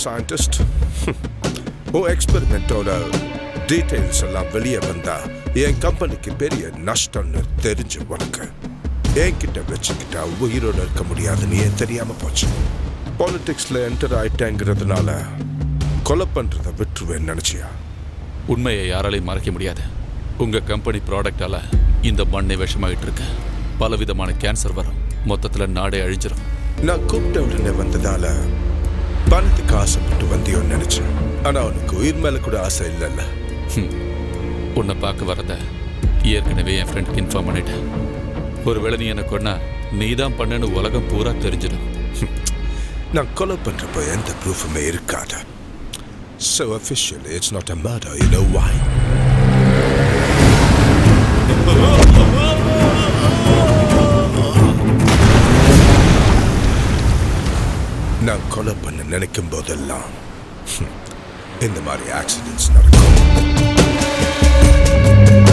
Scientist உன் எக்ஸ்பெரிமெண்ட்டோட details எல்லாம் வெளியே வந்தா என் கம்பெனிக்கு பெரிய நஷ்டம்னு தெரிஞ்சு உனக்கு என்கிட்ட வச்சுக்கிட்டா உயிரோட இருக்க முடியாதுன்னு ஏன் தெரியாம போச்சு பாலிடிக்ஸ்ல என்டர் ஆயிட்டேங்கிறதுனால கொலை பண்றதை விட்டுருவேன் நினைச்சியா உண்மையை யாராலையும் மறைக்க முடியாது உங்க கம்பெனி ப்ராடக்டால இந்த மண்ணை விஷமாயிட்டு இருக்கு பலவிதமான கேன்சர் வரும் மொத்தத்துல நாடே அழிஞ்சிரும் நான் கூப்பிட்ட உடனே வந்ததால பணத்துக்கு ஆசைப்பட்டு வந்தியோன்னு நினைச்சேன் ஆனா உனக்கு உயிர் மேல கூட ஆசை இல்லைல்ல ஹம். உன்னை பார்க்க வரத ஏற்கனவே என் ஃப்ரெண்டுக்கு இன்ஃபார்ம் பண்ணிட்டேன் ஒருவேளை நீ என்ன கொன்னா நீ தான் பண்ணனு உலகம் பூரா தெரிஞ்சிடும் நான் கொலை பண்றப்ப எந்த ப்ரூஃபுமே இருக்காது So officially, it's not a murder. You know why? நான் கொலை பண்ண நினைக்கும் போதெல்லாம் இந்த மாதிரி ஆக்சிடென்ட்ஸ் நடக்கும்